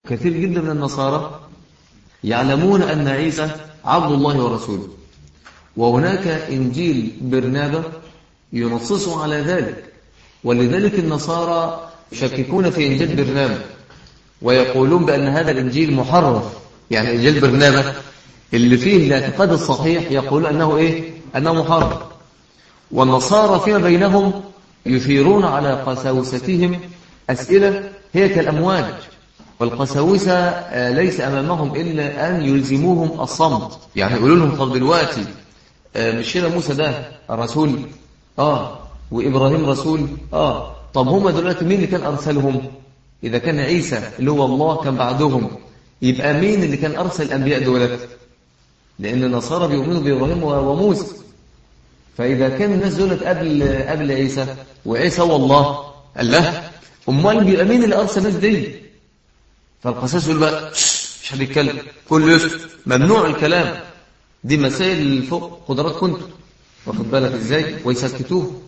كثير جدا من النصارى يعلمون أن عيسى عبد الله ورسوله وهناك إنجيل برنابة ينصص على ذلك ولذلك النصارى يشككون في إنجيل برنابة ويقولون بأن هذا الإنجيل محرف يعني إنجيل برنابة اللي فيه الاعتقاد الصحيح يقول أنه إيه؟ أنه محرف والنصارى فيما بينهم يثيرون على قساوستهم أسئلة هي كالأمواج والقساوسة ليس أمامهم إلا أن يلزموهم الصمت يعني يقولوا لهم طب دلوقتي مش كده موسى ده رسول آه وإبراهيم رسول آه طب هم دلوقتي مين اللي كان أرسلهم إذا كان عيسى اللي هو الله كان بعدهم يبقى مين اللي كان أرسل الأنبياء دولت لأن النصارى بيؤمنوا بإبراهيم وموسى فإذا كان الناس دولت قبل قبل عيسى وعيسى هو الله قال له أمال بيبقى مين اللي أرسل الناس دي فالقساس يقول بقى مش حد يتكلم كل يسكت ممنوع الكلام دي مسائل فوق قدرات كنت واخد بالك ازاي ويسكتوه